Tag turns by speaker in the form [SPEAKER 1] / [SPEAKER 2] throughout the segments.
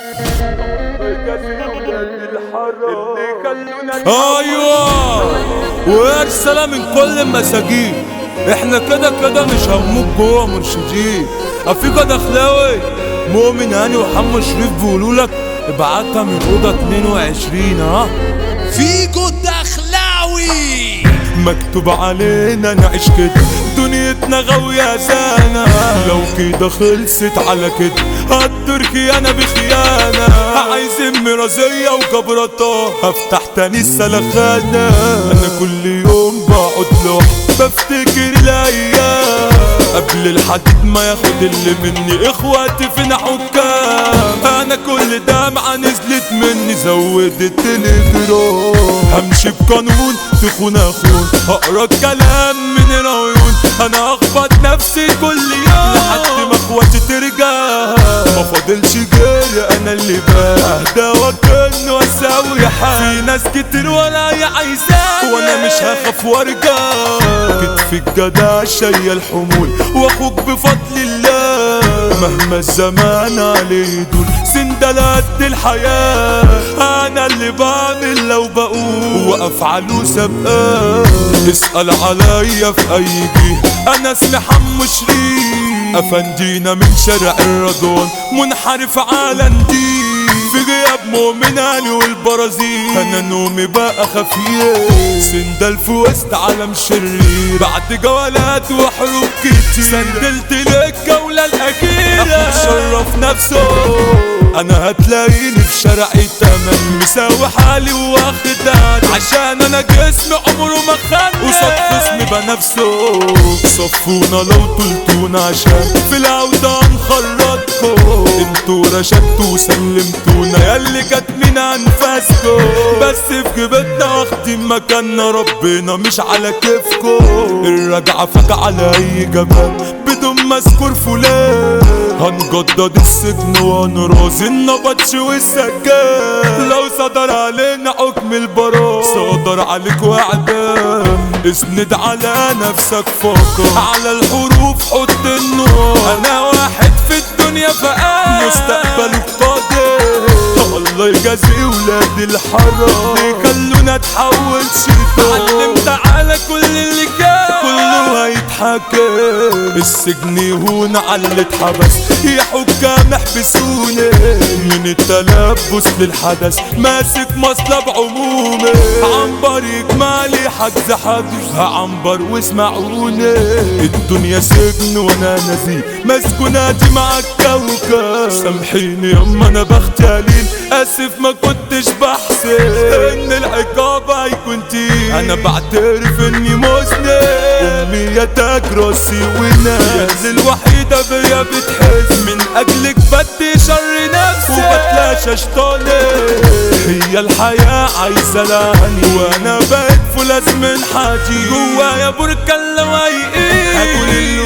[SPEAKER 1] ايوه ورسالة من كل المساجين احنا كده كده مش هموت جوه مرشدين افيكا دخلاوي مؤمن هاني وحمو شريف بيقولوا لك ابعتها من اوضه 22 ها
[SPEAKER 2] فيجو الدخلاوي
[SPEAKER 1] مكتوب علينا نعيش كده دنيتنا غاوية زانة لو كده خلصت على كده هتركي انا بخيانة عايزين مرازية وكبرطة هفتح تاني السلخانة انا كل يوم بقعد لوحدي بفتكر الايام قبل الحديد ما ياخد اللي مني اخواتي فين حكام انا كل دمعة نزلت مني زودت الجرام همشي بقانون تخون اخون هقرا الكلام من العيون انا اخبط نفسي كل يوم لحد ما اخواتي ترجع ما فاضلش غيري انا اللي بقى اهدى واكن واسوي حال في ناس كتير ورايا عايزاني وانا مش هخاف وارجع كتفي الجدع شايل الحمول واخوك بفضل الله مهما الزمان عليه دول سندلات الحياة انا اللي بعمل لو بقول وافعله سبقات اسأل عليا في اي جهة انا اسمي حمو شريف افندينا من شارع الرضوان منحرف على نديم في غياب مؤمناني والبرازيل انا نومي بقى خفيف سندل في وسط عالم شرير بعد جولات وحروب كتير سندلت لك الجولة الأخيرة أخو شرف نفسه انا هتلاقيني في شارعي تمام مساوي حالي واخد عاد عشان انا جسمي عمره ما خد وصف خصمي بنفسه صفونا لو طلتونا عشان في العودة نخرجكم انتوا رشدتوا وسلمتونا ياللي كانت من انفاسكم بس في جيبتنا واخدين مكاننا ربنا مش على كيفكم الرجعة فجأة على اي جبل بدون مذكور فلان هنجدد السجن وهنرازي النبطش والسجان لو صدر علينا حكم البراء صدر عليك واعدام اسند على نفسك فقط على الحروف حط النور انا واحد في الدنيا فقال مستقبلك قادر الله يجازي ولاد الحرام خلونا تحول شيطان علمت على كل اللي كان كله هيتحكم السجن يهون على اللي اتحبس يا حكام احبسوني من التلبس للحدث ماسك مصلب عمومي عنبر يجمالي حجز حجز عنبر واسمعوني الدنيا سجن وانا نزيل مسكوناتي مع الكوكب سامحيني يما انا بختالين اسف ما كنتش بحسب ان العقاب هيكون تقيل انا بعترف اني مذنب امي يا تاج راسي وناس الوحيدة بيا بتحس من اجلك بدي شر نفسي وبتلاشى شطاني هي الحياة عايزة لعني وانا بقيت فولاذ من حاجي جوايا بركان لوايقين هاكل اللي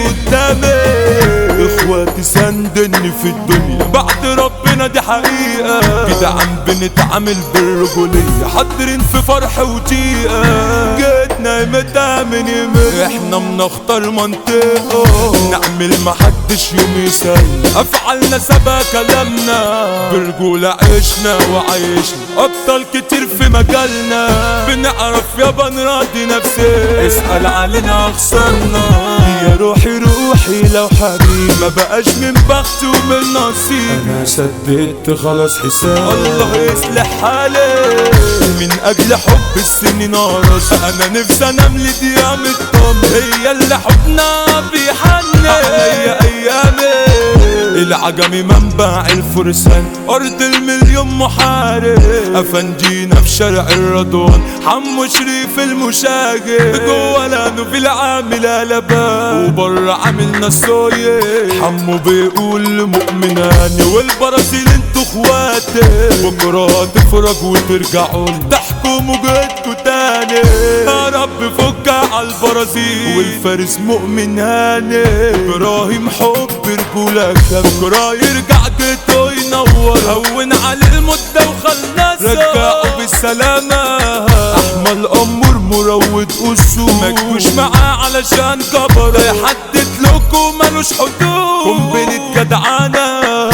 [SPEAKER 1] قدامي اخواتي سندني في الدنيا بعد ربنا دي حقيقة كده عم بنتعامل بالرجولية حاضرين في فرح وضيقة جيتنا متى من يمين احنا بنختار منطقة نعمل محدش يوم يسال افعالنا سبا كلامنا برجولة عشنا وعيشنا ابطال كتير في مجالنا بنعرف يابا نراضي نفسي اسأل علينا خسرنا يا روحي روحي لو حبيب ما بقاش من بخت ومن نصيب انا سددت خلاص حساب الله يصلح حالي من اجل حب السنين ارش انا نفسي انام لديام الطم هي اللي حبنا بيحنن عليا ايامي العجمي منبع الفرسان ارض المليون محارب افندينا في شارع الرضوان حمو شريف المشاغب جوه لانه في العامل لبان وبره عاملنا الصايع حمو بيقول لمؤمناني والبرازيل انتوا اخواتي بكره تفرج وترجعوا تحكموا جدكوا تاني يا رب فك على البرازيل والفارس مؤمن هاني ابراهيم حب رجولك بكره يرجع جيته ينور هون على المدة وخلص رجعوا بالسلامة احمد الامور مروض اسود ما تجوش معاه علشان كبر يحدد لكم ملوش حدود قنبلة جدعانة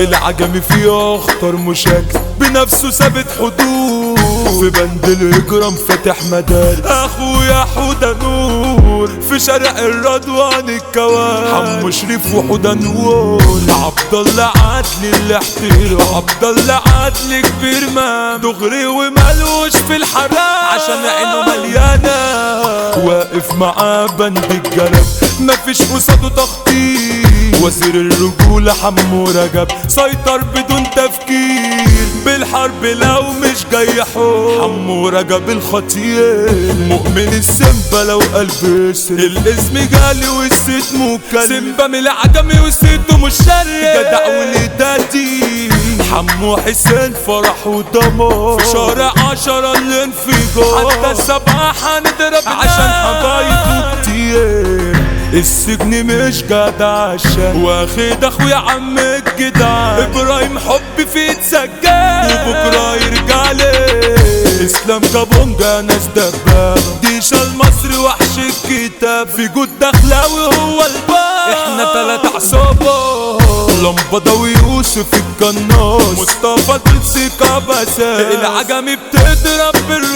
[SPEAKER 1] العجمي فيه اخطر مشاكل بنفسه ثابت حدود في بند الاجرام فاتح مدارس اخويا حوده نور في شارع الرضوان الكوان حمو شريف وحوده نور عبد الله عدلي الاحترام عبد الله عدلي كبير مام دغري وملوش في الحرام عشان عينه مليانه واقف معاه بند الجلب مفيش قصاده تخطيط وزير الرجولة حمو رجب سيطر بدون تفكير بالحرب لو مش جاي حب حمو رجب الخطير مؤمن السمبا لو قلب يسر الاسم جالي والست مكلم سمبا من العجمي وسته مش شرق جدع ولداتي حمو حسين فرح ودمار في شارع عشرة الانفجار حتى السبعة هنضرب عشان حبايبه كتير السجن مش جدع عشان واخد اخويا عم الجدع ابراهيم حب فيه اتسجل وبكره يرجع لي اسلام كابونجا ناس دبابة ديشا المصري وحش الكتاب في جود دخلاوي هو الباب احنا تلات عصابة لمبة ويوسف القناص مصطفى تلسي كبسات العجمي بتضرب بالرصاص